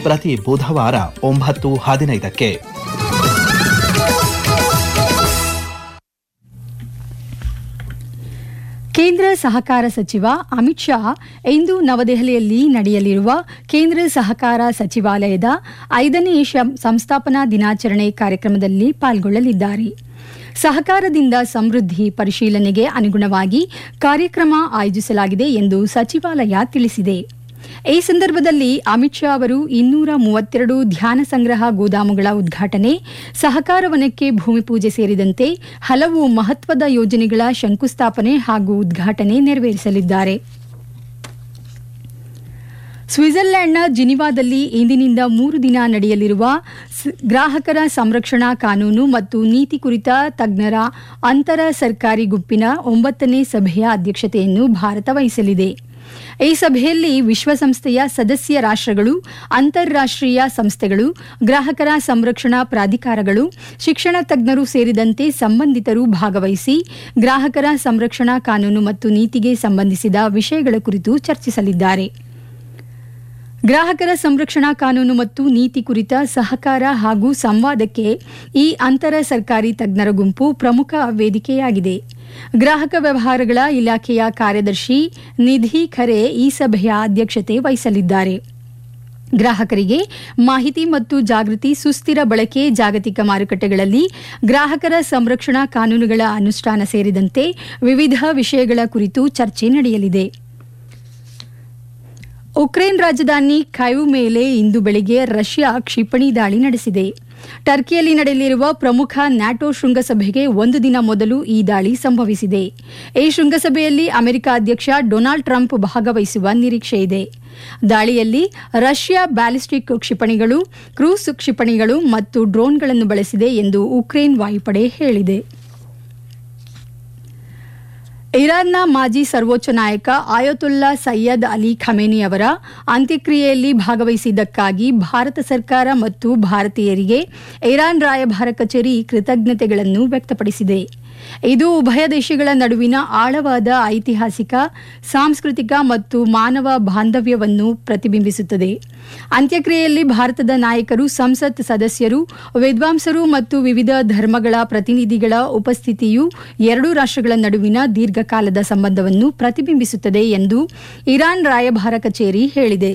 ಪ್ರತಿ ಬುಧವಾರ ಒಂಬತ್ತು ಹದಿನೈದಕ್ಕೆ ಕೇಂದ್ರ ಸಹಕಾರ ಸಚಿವ ಅಮಿತ್ ಶಾ ಇಂದು ನವದೆಹಲಿಯಲ್ಲಿ ನಡೆಯಲಿರುವ ಕೇಂದ್ರ ಸಹಕಾರ ಸಚಿವಾಲಯದ ಐದನೇ ಶಂ- ಸಂಸ್ಥಾಪನಾ ದಿನಾಚರಣೆ ಕಾರ್ಯಕ್ರಮದಲ್ಲಿ ಪಾಲ್ಗೊಳ್ಳಲಿದ್ದಾರೆ ಸಹಕಾರದಿಂದ ಸಮೃದ್ಧಿ ಪರಿಶೀಲನೆಗೆ ಅನುಗುಣವಾಗಿ ಕಾರ್ಯಕ್ರಮ ಆಯೋಜಿಸಲಾಗಿದೆ ಎಂದು ಸಚಿವಾಲಯ ತಿಳಿಸಿದೆ ಈ ಸಂದರ್ಭದಲ್ಲಿ ಅಮಿತ್ ಶಾ ಅವರು ಇನ್ನೂರ ಮೂವತ್ತೆರಡು ಧ್ಯಾನ ಸಂಗ್ರಹ ಗೋದಾಮುಗಳ ಉದ್ಘಾಟನೆ ಸಹಕಾರ ವನಕ್ಕೆ ಭೂಮಿ ಪೂಜೆ ಸೇರಿದಂತೆ ಹಲವು ಮಹತ್ವದ ಯೋಜನೆಗಳ ಶಂಕುಸ್ಥಾಪನೆ ಹಾಗೂ ಉದ್ಘಾಟನೆ ನೆರವೇರಿಸಲಿದ್ದಾರೆ ಸ್ವಿಟ್ಜರ್ಲೆಂಡ್ನ ಜಿನಿವಾದಲ್ಲಿ ಇಂದಿನಿಂದ ಮೂರು ದಿನ ನಡೆಯಲಿರುವ ಸ್- ಗ್ರಾಹಕರ ಸಂರಕ್ಷಣಾ ಕಾನೂನು ಮತ್ತು ನೀತಿ ಕುರಿತ ತಜ್ಞರ ಅಂತರ ಸರ್ಕಾರಿ ಗುಂಪಿನ ಒಂಬತ್ತನೇ ಸಭೆಯ ಅಧ್ಯಕ್ಷತೆಯನ್ನು ಭಾರತ ವಹಿಸಲಿದೆ ಈ ಸಭೆಯಲ್ಲಿ ವಿಶ್ವಸಂಸ್ಥೆಯ ಸದಸ್ಯ ರಾಷ್ಟ್ರಗಳು ಅಂತಾರಾಷ್ಟ್ರೀಯ ಸಂಸ್ಥೆಗಳು ಗ್ರಾಹಕರ ಸಂರಕ್ಷಣಾ ಪ್ರಾಧಿಕಾರಗಳು ಶಿಕ್ಷಣ ತಜ್ಞರು ಸೇರಿದಂತೆ ಸಂಬಂಧಿತರು ಭಾಗವಹಿಸಿ ಗ್ರಾಹಕರ ಸಂರಕ್ಷಣಾ ಕಾನೂನು ಮತ್ತು ನೀತಿಗೆ ಸಂಬಂಧಿಸಿದ ವಿಷಯಗಳ ಕುರಿತು ಚರ್ಚಿಸಲಿದ್ದಾರೆ ಗ್ರಾಹಕರ ಸಂರಕ್ಷಣಾ ಕಾನೂನು ಮತ್ತು ನೀತಿ ಕುರಿತ ಸಹಕಾರ ಹಾಗೂ ಸಂವಾದಕ್ಕೆ ಈ ಅಂತರ ಸರ್ಕಾರಿ ತಜ್ಞರ ಗುಂಪು ಪ್ರಮುಖ ವೇದಿಕೆಯಾಗಿದೆ ಗ್ರಾಹಕ ವ್ಯವಹಾರಗಳ ಇಲಾಖೆಯ ಕಾರ್ಯದರ್ಶಿ ನಿಧಿ ಖರೆ ಈ ಸಭೆಯ ಅಧ್ಯಕ್ಷತೆ ವಹಿಸಲಿದ್ದಾರೆ ಗ್ರಾಹಕರಿಗೆ ಮಾಹಿತಿ ಮತ್ತು ಜಾಗೃತಿ ಸುಸ್ಥಿರ ಬಳಕೆ ಜಾಗತಿಕ ಮಾರುಕಟ್ಟೆಗಳಲ್ಲಿ ಗ್ರಾಹಕರ ಸಂರಕ್ಷಣಾ ಕಾನೂನುಗಳ ಅನುಷ್ಠಾನ ಸೇರಿದಂತೆ ವಿವಿಧ ವಿಷಯಗಳ ಕುರಿತು ಚರ್ಚೆ ನಡೆಯಲಿದೆ ಉಕ್ರೇನ್ ರಾಜಧಾನಿ ಖೈವ್ ಮೇಲೆ ಇಂದು ಬೆಳಿಗ್ಗೆ ರಷ್ಯಾ ಕ್ಷಿಪಣಿ ದಾಳಿ ನಡೆಸಿದೆ ಟರ್ಕಿಯಲ್ಲಿ ನಡೆಯಲಿರುವ ಪ್ರಮುಖ ನ್ಯಾಟೋ ಶೃಂಗಸಭೆಗೆ ಒಂದು ದಿನ ಮೊದಲು ಈ ದಾಳಿ ಸಂಭವಿಸಿದೆ ಈ ಶೃಂಗಸಭೆಯಲ್ಲಿ ಅಮೆರಿಕ ಅಧ್ಯಕ್ಷ ಡೊನಾಲ್ಡ್ ಟ್ರಂಪ್ ಭಾಗವಹಿಸುವ ನಿರೀಕ್ಷೆ ಇದೆ ದಾಳಿಯಲ್ಲಿ ರಷ್ಯಾ ಬ್ಯಾಲಿಸ್ಟಿಕ್ ಕ್ಷಿಪಣಿಗಳು ಕ್ರೂಸ್ ಕ್ಷಿಪಣಿಗಳು ಮತ್ತು ಡ್ರೋನ್ಗಳನ್ನು ಬಳಸಿದೆ ಎಂದು ಉಕ್ರೇನ್ ವಾಯುಪಡೆ ಹೇಳಿದೆ ಇರಾನ್ನ ಮಾಜಿ ಸರ್ವೋಚ್ಚ ನಾಯಕ ಆಯತುಲ್ಲಾ ಸೈಯದ್ ಅಲಿ ಖಮೇನಿ ಅವರ ಅಂತ್ಯಕ್ರಿಯೆಯಲ್ಲಿ ಭಾಗವಹಿಸಿದ್ದಕ್ಕಾಗಿ ಭಾರತ ಸರ್ಕಾರ ಮತ್ತು ಭಾರತೀಯರಿಗೆ ಇರಾನ್ ರಾಯಭಾರ ಕಚೇರಿ ಕೃತಜ್ಞತೆಗಳನ್ನು ವ್ಯಕ್ತಪಡಿಸಿದೆ ಇದು ಉಭಯ ದೇಶಗಳ ನಡುವಿನ ಆಳವಾದ ಐತಿಹಾಸಿಕ ಸಾಂಸ್ಕೃತಿಕ ಮತ್ತು ಮಾನವ ಬಾಂಧವ್ಯವನ್ನು ಪ್ರತಿಬಿಂಬಿಸುತ್ತದೆ ಅಂತ್ಯಕ್ರಿಯೆಯಲ್ಲಿ ಭಾರತದ ನಾಯಕರು ಸಂಸತ್ ಸದಸ್ಯರು ವಿದ್ವಾಂಸರು ಮತ್ತು ವಿವಿಧ ಧರ್ಮಗಳ ಪ್ರತಿನಿಧಿಗಳ ಉಪಸ್ಥಿತಿಯು ಎರಡೂ ರಾಷ್ಟ್ರಗಳ ನಡುವಿನ ದೀರ್ಘಕಾಲದ ಸಂಬಂಧವನ್ನು ಪ್ರತಿಬಿಂಬಿಸುತ್ತದೆ ಎಂದು ಇರಾನ್ ರಾಯಭಾರ ಕಚೇರಿ ಹೇಳಿದೆ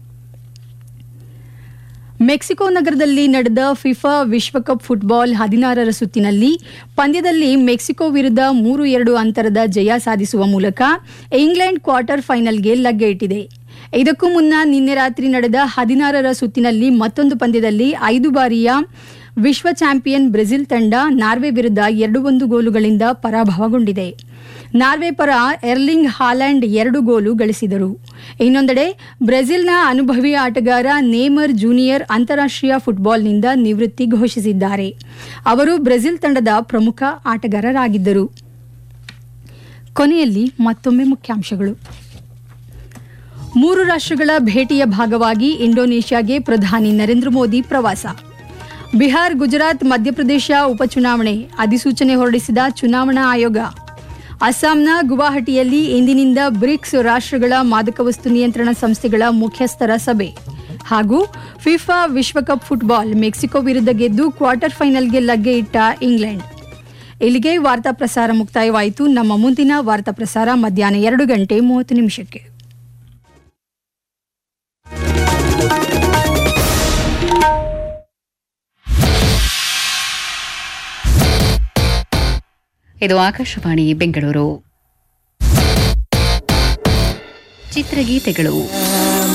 ಮೆಕ್ಸಿಕೋ ನಗರದಲ್ಲಿ ನಡೆದ ಫಿಫಾ ವಿಶ್ವಕಪ್ ಫುಟ್ಬಾಲ್ ಹದಿನಾರರ ಸುತ್ತಿನಲ್ಲಿ ಪಂದ್ಯದಲ್ಲಿ ಮೆಕ್ಸಿಕೋ ವಿರುದ್ಧ ಮೂರು ಎರಡು ಅಂತರದ ಜಯ ಸಾಧಿಸುವ ಮೂಲಕ ಇಂಗ್ಲೆಂಡ್ ಕ್ವಾರ್ಟರ್ ಫೈನಲ್ಗೆ ಲಗ್ಗೆ ಇಟ್ಟಿದೆ ಇದಕ್ಕೂ ಮುನ್ನ ನಿನ್ನೆ ರಾತ್ರಿ ನಡೆದ ಹದಿನಾರರ ಸುತ್ತಿನಲ್ಲಿ ಮತ್ತೊಂದು ಪಂದ್ಯದಲ್ಲಿ ಐದು ಬಾರಿಯ ವಿಶ್ವ ಚಾಂಪಿಯನ್ ಬ್ರೆಜಿಲ್ ತಂಡ ನಾರ್ವೆ ವಿರುದ್ಧ ಎರಡು ಒಂದು ಗೋಲುಗಳಿಂದ ಪರಾಭವಗೊಂಡಿದೆ ನಾರ್ವೆ ಪರ ಎರ್ಲಿಂಗ್ ಹಾಲ್ಯಾಂಡ್ ಎರಡು ಗೋಲು ಗಳಿಸಿದರು ಇನ್ನೊಂದೆಡೆ ಬ್ರೆಜಿಲ್ನ ಅನುಭವಿ ಆಟಗಾರ ನೇಮರ್ ಜೂನಿಯರ್ ಅಂತಾರಾಷ್ಟ್ರೀಯ ಫುಟ್ಬಾಲ್ನಿಂದ ನಿವೃತ್ತಿ ಘೋಷಿಸಿದ್ದಾರೆ ಅವರು ಬ್ರೆಜಿಲ್ ತಂಡದ ಪ್ರಮುಖ ಆಟಗಾರರಾಗಿದ್ದರು ಕೊನೆಯಲ್ಲಿ ಮತ್ತೊಮ್ಮೆ ಮುಖ್ಯಾಂಶಗಳು ಮೂರು ರಾಷ್ಟ್ರಗಳ ಭೇಟಿಯ ಭಾಗವಾಗಿ ಇಂಡೋನೇಷ್ಯಾಗೆ ಪ್ರಧಾನಿ ನರೇಂದ್ರ ಮೋದಿ ಪ್ರವಾಸ ಬಿಹಾರ್ ಗುಜರಾತ್ ಮಧ್ಯಪ್ರದೇಶ ಉಪಚುನಾವಣೆ ಅಧಿಸೂಚನೆ ಹೊರಡಿಸಿದ ಚುನಾವಣಾ ಆಯೋಗ ಅಸ್ಸಾಂನ ಗುವಾಹಟಿಯಲ್ಲಿ ಇಂದಿನಿಂದ ಬ್ರಿಕ್ಸ್ ರಾಷ್ಟ್ರಗಳ ಮಾದಕ ವಸ್ತು ನಿಯಂತ್ರಣ ಸಂಸ್ಥೆಗಳ ಮುಖ್ಯಸ್ಥರ ಸಭೆ ಹಾಗೂ ಫಿಫಾ ವಿಶ್ವಕಪ್ ಫುಟ್ಬಾಲ್ ಮೆಕ್ಸಿಕೋ ವಿರುದ್ಧ ಗೆದ್ದು ಕ್ವಾರ್ಟರ್ ಫೈನಲ್ಗೆ ಲಗ್ಗೆ ಇಟ್ಟ ಇಂಗ್ಲೆಂಡ್ ಇಲ್ಲಿಗೆ ವಾರ್ತಾ ಪ್ರಸಾರ ಮುಕ್ತಾಯವಾಯಿತು ನಮ್ಮ ಮುಂದಿನ ವಾರ್ತಾ ಪ್ರಸಾರ ಮಧ್ಯಾಹ್ನ ಎರಡು ಗಂಟೆ ಮೂವತ್ತು ನಿಮಿಷಕ್ಕೆ ಇದು ಆಕಾಶವಾಣಿ ಬೆಂಗಳೂರು ಚಿತ್ರಗೀತೆಗಳು